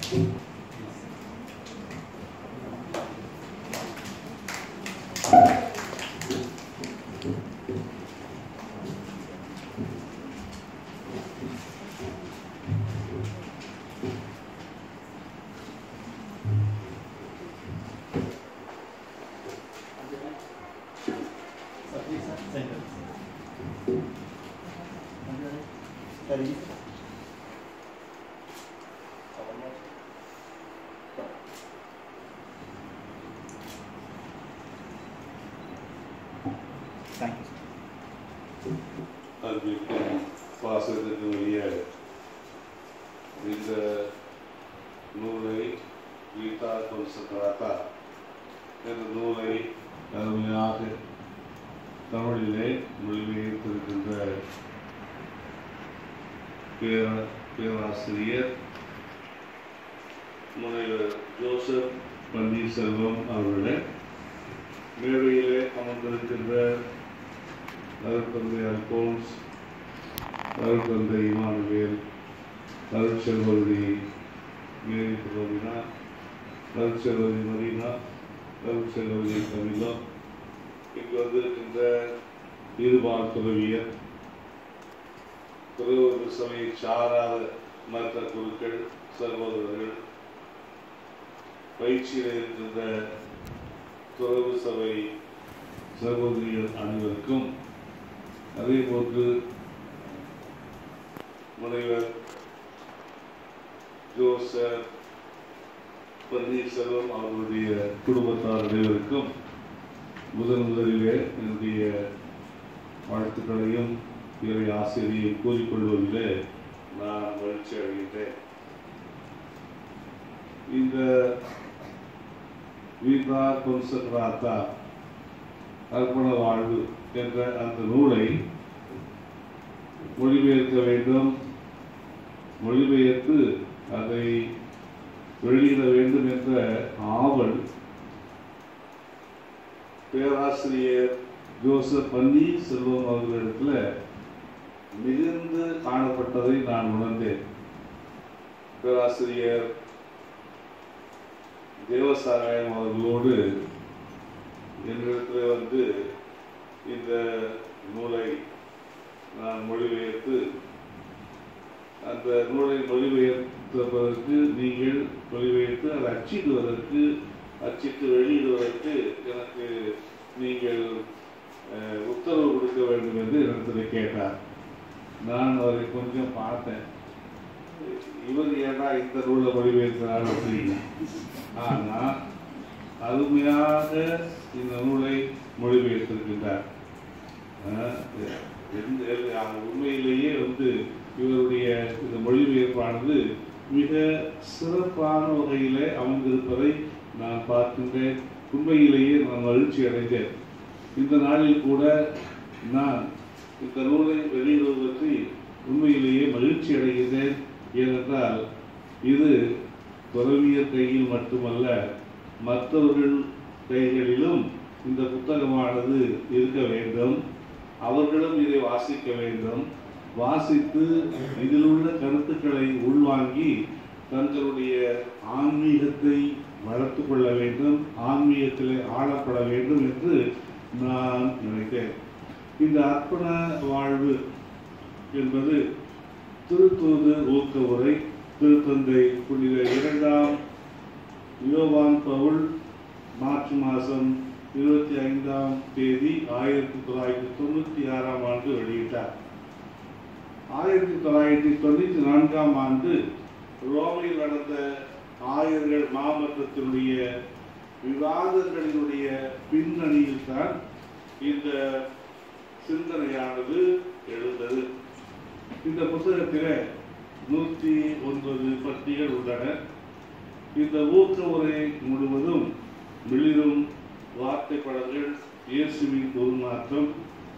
அறிவிக்கும் வாசகத்துக்கு வெளியே இந்த நூலை கீதா கொன்சக்கராத்தா என்ற நூலை அருமையாக தமிழிலே மொழிபெயர்த்திருக்கின்ற பேர பேராசிரியர் முனைவர் ஜோசப் பன்னீர்செல்வம் அவர்களே மேடையிலே அமர்ந்திருக்கின்ற அருட்தந்தை அல்போன்ஸ் அருட்தந்தை இமானுவேல் அருட்செல்வதி மேரி புரோமினா அருட்செல்வதி மரீனா அருட்செல்வதி கமிலா இங்கு வந்திருக்கின்ற ஈடுபாடு துறவியர் துறவு சபையை சாராத மற்ற குழுக்கள் சகோதரர்கள் பயிற்சியில் இருக்கின்ற துறவு சபை சகோதரிகள் அனைவருக்கும் அதே போன்று முனைவர் ஜோசப் பன்னீர்செல்வம் அவர்களுடைய குடும்பத்தார் அனைவருக்கும் முதன் முதலிலே என்னுடைய வாழ்த்துக்களையும் இறை ஆசிரியையும் கூறிக்கொள்வதிலே நான் மகிழ்ச்சி அடைகின்றேன் இந்த வீதா கொன்சக்ராத்தா அர்ப்பண வாழ்வு என்ற அந்த நூலை மொழிபெயர்க்க வேண்டும் மொழிபெயர்த்து அதை வெளியிட வேண்டும் என்ற ஆவல் பேராசிரியர் ஜோசப் பன்னி செல்வம் அவர்களிடத்தில் மிகுந்து காணப்பட்டதை நான் உணர்ந்தேன் பேராசிரியர் தேவசாராயம் அவர்களோடு என்னிடத்தில் வந்து இந்த நூலை நான் மொழிபெயர்த்து அந்த நூலை மொழிபெயர்ப்பதற்கு நீங்கள் மொழிபெயர்த்து அதை அச்சிடுவதற்கு அச்சிட்டு வெளியிடுவதற்கு எனக்கு நீங்கள் அஹ், உத்தரவு கொடுக்க வேண்டும் என்று என்னிடத்தில் கேட்டார் நான் அவரை கொஞ்சம் பார்த்தேன் இவர் ஏன்னா இந்த நூலை மொழிபெயர்க்கிறார் அப்படின்னு ஆனா அருமையாக இந்த நூலை மொழிபெயர்த்திருக்கின்றார் ஆஹ் எந்த அது உண்மையிலேயே வந்து இவருடைய இந்த மொழிபெயர்ப்பானது மிக சிறப்பான வகையிலே அமைந்திருப்பதை நான் பார்க்கின்றேன் உண்மையிலேயே நான் மகிழ்ச்சி அடைந்தேன் இந்த நாளில் கூட நான் இந்த நூலை வெளியிடுவது பற்றி உண்மையிலேயே மகிழ்ச்சி அடைகின்றேன் ஏனென்றால் இது துறவியர் கையில் மட்டுமல்ல மற்றவர்கள் கைகளிலும் இந்த புத்தகமானது இருக்க வேண்டும் அவர்களும் இதை வாசிக்க வேண்டும் வாசித்து இதில் உள்ள கருத்துக்களை உள்வாங்கி தங்களுடைய ஆன்மீகத்தை வளர்த்து கொள்ள வேண்டும் ஆன்மீகத்திலே ஆளப்பட வேண்டும் என்று நான் நினைத்தேன் இந்த அர்ப்பண வாழ்வு என்பது திருத்தூது ஊக்க உரை திருத்தந்தை புனித இரண்டாம் யோவான் பவுல் மார்ச் மாதம் இருபத்தி ஐந்தாம் தேதி ஆயிரத்தி தொள்ளாயிரத்தி தொண்ணூற்றி ஆறாம் ஆண்டு வெளியிட்டார் ஆயிரத்தி தொள்ளாயிரத்தி தொண்ணூற்றி நான்காம் ஆண்டு ரோமையில் நடந்த ஆயர்கள் மாமன்றத்தினுடைய விவாதங்களினுடைய பின்னணியில் தான் இந்த சிந்தனையானது எழுந்தது இந்த புத்தகத்தில் நூற்றி ஒன்பது பத்திகள் உள்ளன இந்த ஊக்க உரை முழுவதும் மிளிரும் வார்த்தை படங்கள் இயேசுவின் உருமாற்றம்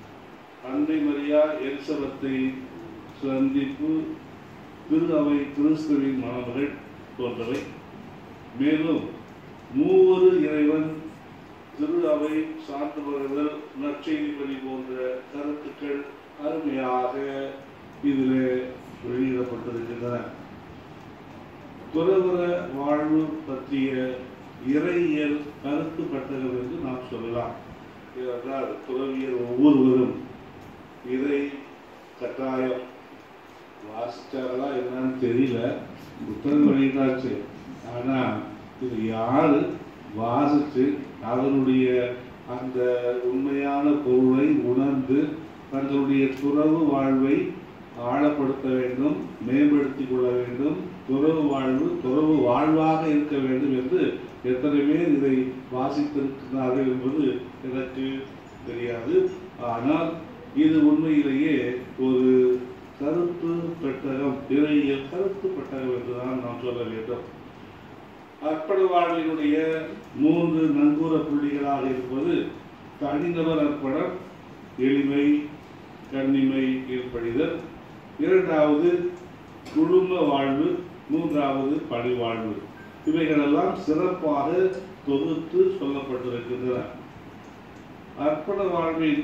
அன்னை மரியா எலிசபத்தை சந்திப்பு திரு அவை கிறிஸ்துவின் மணமகள் போன்றவை மேலும் மூவரு இறைவன் திரு அவை சான்றுபவர்கள் நற்செய்தி வழி போன்ற கருத்துக்கள் அருமையாக இதில் வெளியிடப்பட்டிருக்கின்றன துறவர வாழ்வு பற்றிய இறையியல் கருத்து பட்டகம் என்று நாம் சொல்லலாம் ஏனென்றால் துறவியர் ஒவ்வொருவரும் இதை கட்டாயம் வாசிச்சாரா என்னன்னு தெரியல புத்தகம் வெளியிட்டாச்சு ஆனா இது யாரு வாசிச்சு அதனுடைய அந்த உண்மையான பொருளை உணர்ந்து தங்களுடைய துறவு வாழ்வை ஆழப்படுத்த வேண்டும் மேம்படுத்திக் கொள்ள வேண்டும் துறவு வாழ்வு துறவு வாழ்வாக இருக்க வேண்டும் என்று எத்தனை பேர் இதை வாசித்திருக்கிறார்கள் என்பது எனக்கு தெரியாது ஆனால் இது உண்மையிலேயே ஒரு கருத்து பெட்டகம் இறையியல் கருத்து பெட்டகம் என்றுதான் நாம் சொல்ல வேண்டும் அர்ப்பண வாழ்வினுடைய மூன்று நங்கூர புள்ளிகளாக இருப்பது தனிநபர் அர்ப்பணம் எளிமை கண்ணிமை ஈடுபடிதல் இரண்டாவது குடும்ப வாழ்வு மூன்றாவது பணி வாழ்வு இவைகளெல்லாம் சிறப்பாக தொகுத்து சொல்லப்பட்டிருக்கின்றன அர்ப்பண வாழ்வின்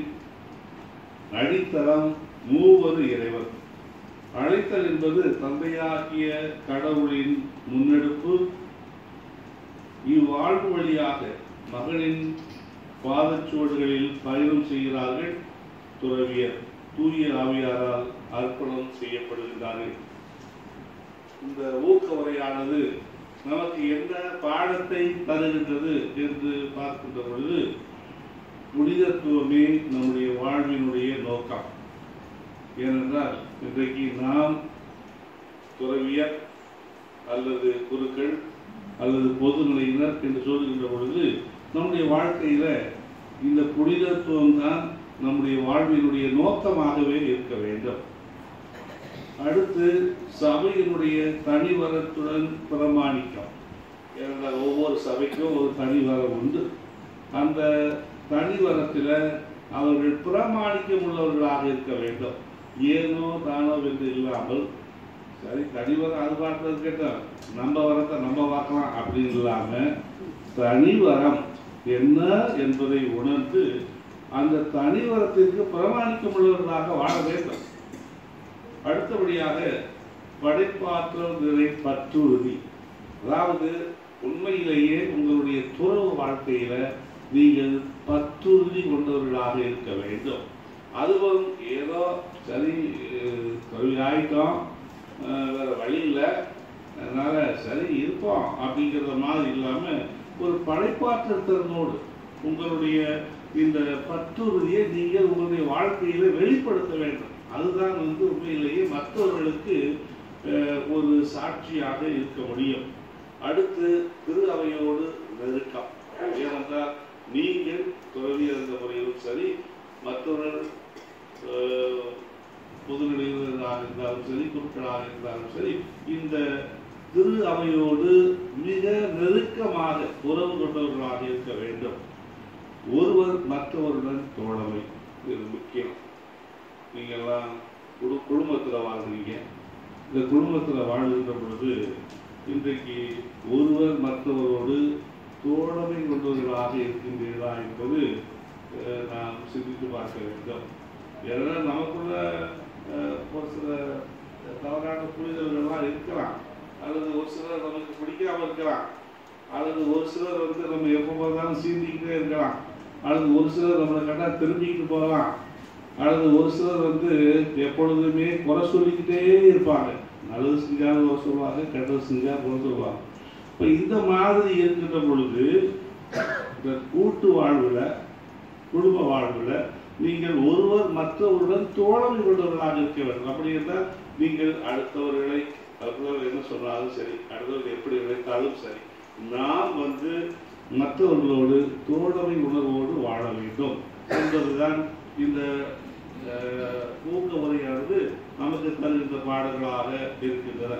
அடித்தளம் மூவர் இறைவர் அழைத்தல் என்பது தந்தையாகிய கடவுளின் முன்னெடுப்பு இவ்வாழ்வு வழியாக மகனின் பாதச்சுவடுகளில் பயணம் செய்கிறார்கள் துறவியர் தூய ஆவியாரால் அர்ப்பணம் செய்யப்படுகின்றார்கள் இந்த ஊக்க உரையானது நமக்கு என்ன பாடத்தை தருகின்றது என்று பார்க்கின்ற பொழுது புனிதத்துவமே நம்முடைய வாழ்வினுடைய நோக்கம் ஏனென்றால் இன்றைக்கு நாம் துறவியர் அல்லது குருக்கள் அல்லது பொதுநிலையினர் என்று சொல்கின்ற பொழுது நம்முடைய வாழ்க்கையில இந்த புனிதத்துவம் தான் நம்முடைய வாழ்வினுடைய நோக்கமாகவே இருக்க வேண்டும் அடுத்து சபையினுடைய தனிவரத்துடன் பிரமாணிக்கம் ஏனென்றால் ஒவ்வொரு சபைக்கும் ஒரு தனிவரம் உண்டு அந்த தனிவரத்தில் அவர்கள் பிரமாணிக்கம் உள்ளவர்களாக இருக்க வேண்டும் ஏனோ தானோ என்று இல்லாமல் சரி தனிவரம் அது பார்க்கறது கேட்டோம் நம்ம வரத்தை நம்ம பார்க்கலாம் அப்படின்னு இல்லாம தனிவரம் என்ன என்பதை உணர்ந்து அந்த தனிவரத்திற்கு பிரமாணிக்கம் உள்ளவர்களாக வாழ வேண்டும் அடுத்தபடியாக படைப்பாற்றல் நிறை பற்றுறுதி அதாவது உண்மையிலேயே உங்களுடைய துறவு வாழ்க்கையில நீங்கள் பற்றுறுதி கொண்டவர்களாக இருக்க வேண்டும் அதுவும் ஏதோ சரி அஹ், கல்வி ஆயிட்டோம் அஹ், வேற வழி இல்லை அதனால சரி இருப்போம் அப்படிங்கிறத மாதிரி இல்லாம ஒரு படைப்பாற்றல் திறனோடு உங்களுடைய இந்த பற்றுறுதியை நீங்கள் உங்களுடைய வாழ்க்கையில வெளிப்படுத்த வேண்டும் அதுதான் வந்து உண்மையிலேயே மற்றவர்களுக்கு அஹ், ஒரு சாட்சியாக இருக்க முடியும் அடுத்து திரு அவையோடு நெருக்கம் ஏனென்றால் நீங்கள் துறவியர் என்ற முறையிலும் சரி மற்றவர்கள் அஹ், பொதுநிலையினராக இருந்தாலும் சரி குருக்களாக இருந்தாலும் சரி இந்த திரு அவையோடு மிக நெருக்கமாக உறவு கொண்டவர்களாக இருக்க வேண்டும் ஒருவர் மற்றவருடன் தோழமை இது முக்கியம் நீங்கள்லாம் குடு குடும்பத்தில் வாழ்றீங்க இந்த குடும்பத்தில் வாழ்கின்ற பொழுது இன்றைக்கு ஒருவர் மற்றவரோடு தோழமை கொண்டவர்களாக இருக்கின்றீர்களா என்பது அஹ், நாம் சிந்தித்து பார்க்க வேண்டும் ஏன்னா நமக்குள்ள அஹ், ஒரு சில தவறான புரிதல்கள்லாம் இருக்கலாம் அல்லது ஒரு சிலர் நமக்கு பிடிக்காம இருக்கலாம் அல்லது ஒரு சிலர் வந்து நம்ம எப்போ பார்த்தாலும் சீண்டிக்கிட்டே இருக்கலாம் அல்லது ஒரு சிலர் நம்மளை கண்டா தெரிஞ்சுக்கிட்டு போகலாம் அல்லது ஒரு சிலர் வந்து எப்பொழுதுமே குறை சொல்லிக்கிட்டே இருப்பாங்க நல்லது செஞ்சாலும் குறை சொல்லுவாங்க கெட்டது செஞ்சா குறை சொல்லுவாங்க இப்போ இந்த மாதிரி இருக்கின்ற பொழுது இந்த கூட்டு வாழ்வில் குடும்ப வாழ்வில் நீங்கள் ஒருவர் மற்றவருடன் தோழமை கொண்டவர்களாக இருக்க வேண்டும் அப்படி என்றால் நீங்கள் அடுத்தவர்களை அடுத்தவர்கள் என்ன சொன்னாலும் சரி அடுத்தவர்கள் எப்படி நினைத்தாலும் சரி நாம் வந்து மற்றவர்களோடு தோழமை உணர்வோடு வாழ வேண்டும் என்பதுதான் இந்த அஹ், ஊக்க முறையானது நமக்கு தருகின்ற பாடங்களாக இருக்கின்றன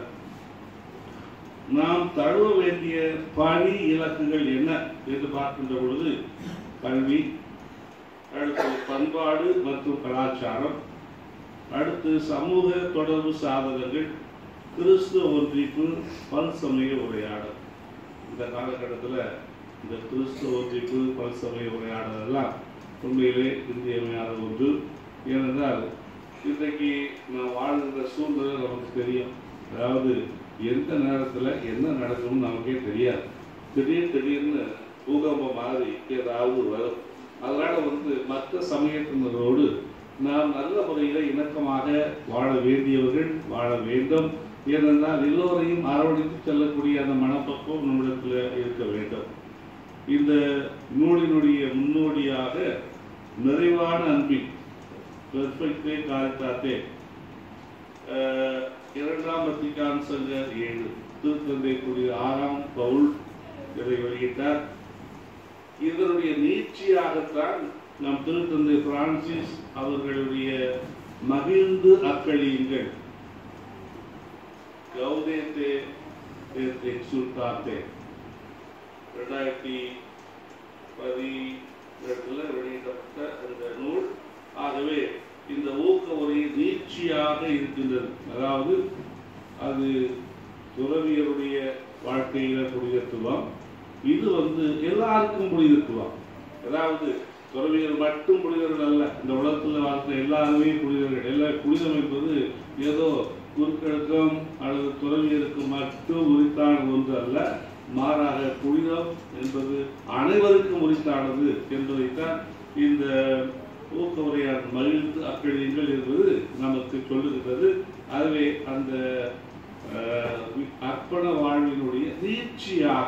நாம் தழுவ வேண்டிய பணி இலக்குகள் என்ன என்று பார்க்கின்ற பொழுது கல்வி அடுத்து பண்பாடு மற்றும் கலாச்சாரம் அடுத்து சமூக தொடர்பு சாதனங்கள் கிறிஸ்துவ ஒன்றிப்பு பல்சமய உரையாடல் இந்த காலகட்டத்தில் இந்த கிறிஸ்துவ ஒன்றிப்பு பல்சமய உரையாடல் எல்லாம் உண்மையிலே இன்றியமையாத ஒன்று ஏனென்றால் இன்றைக்கு நாம் வாழ்கின்ற சூழ்நிலை நமக்கு தெரியும் அதாவது எந்த நேரத்தில் என்ன நடக்கும்னு நமக்கே தெரியாது திடீர் திடீர்னு பூகம்பம் மாதிரி ஏதாவது வரும் அதனால வந்து மற்ற சமயத்தினரோடு நாம் நல்ல முறையில் இணக்கமாக வாழ வேண்டியவர்கள் வாழ வேண்டும் ஏனென்றால் எல்லோரையும் அரவணைத்து செல்லக்கூடிய அந்த மனப்பக்குவம் நம்மிடத்தில் இருக்க வேண்டும் இந்த நூலினுடைய முன்னோடியாக நிறைவான அன்பின் பெர்ஃபெக்டே காரித்தாத்தே அஹ், இரண்டாம் வத்திக்கான் சங்க ஏழு திருத்தந்தை கூடிய ஆறாம் பவுல் இதை வெளியிட்டார் இதனுடைய நீட்சியாகத்தான் நம் திருத்தந்தை பிரான்சிஸ் அவர்களுடைய மகிழ்ந்து அக்களியுங்கள் கௌதேத்தே எத் எக்ஸுல்டாத்தே ரெண்டாயிரத்தி பதினெட்டுல வெளியிடப்பட்ட அந்த நூல் ஆகவே இந்த ஊக்க உரை நீட்சியாக இருக்கின்றது அதாவது அது துறவியருடைய வாழ்க்கையில புனிதத்துவம் இது வந்து எல்லாருக்கும் புனிதத்துவம் அதாவது துறவியர் மட்டும் புனிதர்கள் அல்ல இந்த உலகத்தில் வாழ்க்கை எல்லாருமே புனிதர்கள் எல்லா புனிதம் என்பது ஏதோ குறுக்கெழுக்கம் அல்லது துறவியருக்கு மட்டும் உரித்தான ஒன்று அல்ல மாறாக புனிதம் என்பது அனைவருக்கும் உரித்தானது என்பதைத்தான் இந்த ஊக்க உரையார் மகிழ்ந்து அக்கழியுங்கள் என்பது நமக்கு சொல்லுகிறது ஆகவே அந்த அஹ், அர்ப்பண வாழ்வினுடைய நீட்சியாக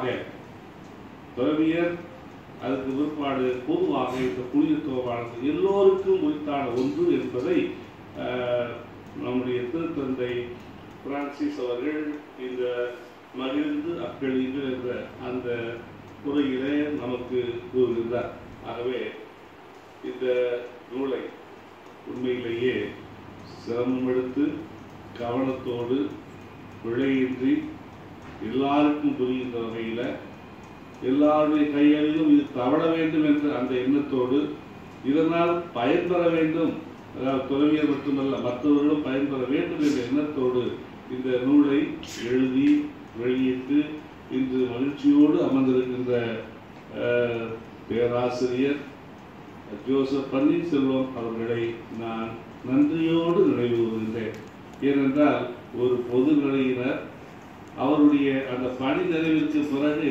துறவியர் அதுக்கு பிற்பாடு பொதுவாக இந்த புனிதத்துவமானது எல்லோருக்கும் உரித்தான ஒன்று என்பதை அஹ், நம்முடைய திருத்தந்தை பிரான்சிஸ் அவர்கள் இந்த மகிழ்ந்து அக்களியுங்கள் என்ற அந்த உரையிலே நமக்கு கூறுகின்றார் ஆகவே இந்த நூலை உண்மையிலேயே சிரமம் எடுத்து கவனத்தோடு பிழையின்றி எல்லாருக்கும் புரிகின்ற வகையில் எல்லாருடைய கைகளிலும் இது தவழ வேண்டும் என்ற அந்த எண்ணத்தோடு இதனால் பயன்பெற வேண்டும் அதாவது துறவியர் மட்டுமல்ல மற்றவர்களும் பயன்பெற வேண்டும் என்ற எண்ணத்தோடு இந்த நூலை எழுதி வெளியிட்டு இன்று மகிழ்ச்சியோடு அமர்ந்திருக்கின்ற அஹ், பேராசிரியர் ஜோசப் பன்னீர்செல்வம் அவர்களை நான் நன்றியோடு நினைவு கூறுகின்றேன் ஏனென்றால் ஒரு பொது நிலையினர் அவருடைய அந்த பணி நிறைவிற்கு பிறகு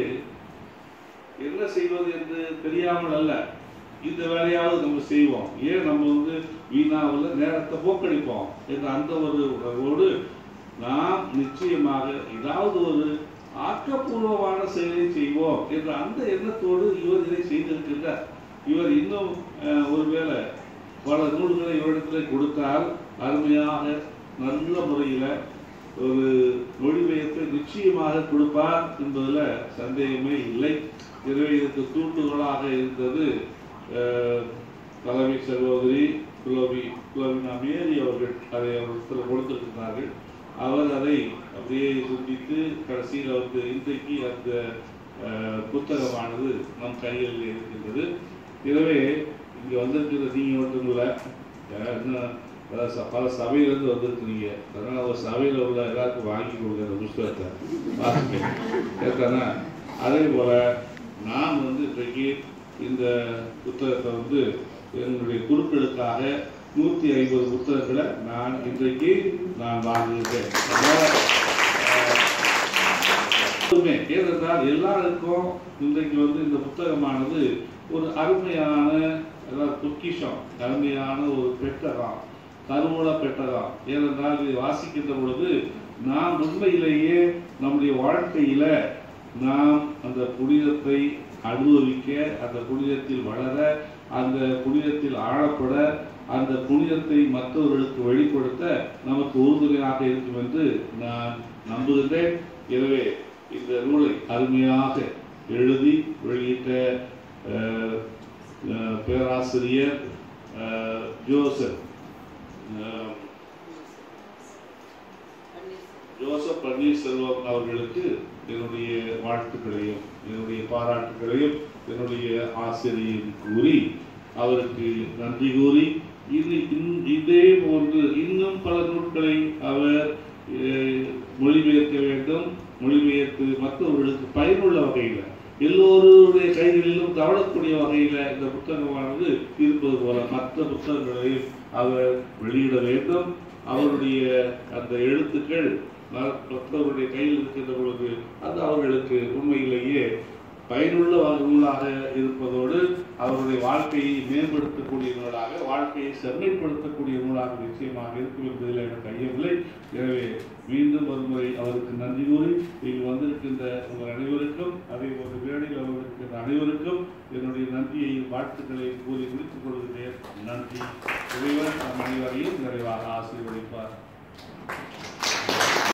என்ன செய்வது என்று தெரியாமல் அல்ல இந்த வேலையாவது நம்ம செய்வோம் ஏன் நம்ம வந்து வீணாவில் நேரத்தை போக்கடிப்போம் என்ற அந்த ஒரு உணர்வோடு நாம் நிச்சயமாக ஏதாவது ஒரு ஆக்கப்பூர்வமான செயலை செய்வோம் என்ற அந்த எண்ணத்தோடு இவர் இதை செய்திருக்கின்றார் இவர் இன்னும் அஹ், ஒருவேளை பல நூல்களை இவரிடத்தில் கொடுத்தால் அருமையாக நல்ல முறையில் ஒரு மொழிபெயர்ப்பை நிச்சயமாக கொடுப்பார் என்பதில் சந்தேகமே இல்லை எனவே இதற்கு தூண்டுகோலாக இருந்தது அஹ், தலைமை சகோதரி புலவி புலவினா மேரி அவர்கள் அதை அவர்கள் கொடுத்திருக்கிறார்கள் அவர் அதை அப்படியே சிந்தித்து கடைசியில் வந்து இன்றைக்கு அந்த அஹ், புத்தகமானது நம் கைகளில் இருக்கின்றது எனவே இங்கே வந்திருக்கிற நீங்கள் மட்டும் இல்லை அஹ், இன்னும் பல ச- பல சபையிலேருந்து வந்திருக்கிறீங்க அதனால் ஒரு சபையில் உள்ள எல்லாருக்கும் வாங்கி கொடுங்க அந்த புஸ்தகத்தை வாசிக்க ஏற்கனா அதே போல் நான் வந்து இன்றைக்கு இந்த புத்தகத்தை வந்து என்னுடைய குழுக்களுக்காக நூற்றி ஐம்பது புத்தகங்களை நான் இன்றைக்கு நான் வாங்குகிறேன் அதனால, எப்பவுமே ஏனென்றால் எல்லாருக்கும் இன்றைக்கு வந்து இந்த புத்தகமானது ஒரு அருமையான அதாவது பொக்கிஷம் அருமையான ஒரு பெட்டகம் கருவூல பெட்டகம் ஏனென்றால் இதை வாசிக்கின்ற பொழுது நாம் உண்மையிலேயே நம்முடைய வாழ்க்கையில நாம் அந்த புனிதத்தை அனுபவிக்க அந்த புனிதத்தில் வளர அந்த புனிதத்தில் ஆழப்பட அந்த புனிதத்தை மற்றவர்களுக்கு வெளிப்படுத்த நமக்கு உறுதுணையாக இருக்கும் என்று நான் நம்புகின்றேன் எனவே இந்த நூலை அருமையாக எழுதி வெளியிட்ட அஹ், அஹ், பேராசிரியர் அஹ், ஜோசப் அஹ், ஜோசப் பன்னீர்செல்வம் அவர்களுக்கு என்னுடைய வாழ்த்துக்களையும் என்னுடைய பாராட்டுகளையும் என்னுடைய ஆசிரியையும் கூறி அவருக்கு நன்றி கூறி இது இன்- இதே போன்று இன்னும் பல நூல்களை அவர் அஹ், மொழிபெயர்க்க வேண்டும் மொழிபெயர்த்து மற்றவர்களுக்கு பயனுள்ள வகையில் எல்லோருடைய கைகளிலும் தவழக்கூடிய வகையில் இந்த புத்தகமானது இருப்பது போல மற்ற புத்தகங்களையும் அவர் வெளியிட வேண்டும் அவருடைய அந்த எழுத்துக்கள் ம- மற்றவருடைய கையில் இருக்கின்ற பொழுது அது அவர்களுக்கு உண்மையிலேயே பயனுள்ள நூலாக இருப்பதோடு அவருடைய வாழ்க்கையை மேம்படுத்தக்கூடிய நூலாக வாழ்க்கையை செம்மைப்படுத்தக்கூடிய நூலாக நிச்சயமாக இருக்கும் என்பதில் எனக்கு ஐயமில்லை எனவே மீண்டும் ஒருமுறை அவருக்கு நன்றி கூறி இங்கு வந்திருக்கின்ற உங்கள் அனைவருக்கும் அதே போன்று வேலையில் அமர்ந்திருக்கின்ற அனைவருக்கும் என்னுடைய நன்றியையும் வாழ்த்துக்களையும் கூறி முடித்துக் கொள்கிறேன் நன்றி இறைவன் நம் அனைவரையும் நிறைவாக ஆசீர்வதிப்பார்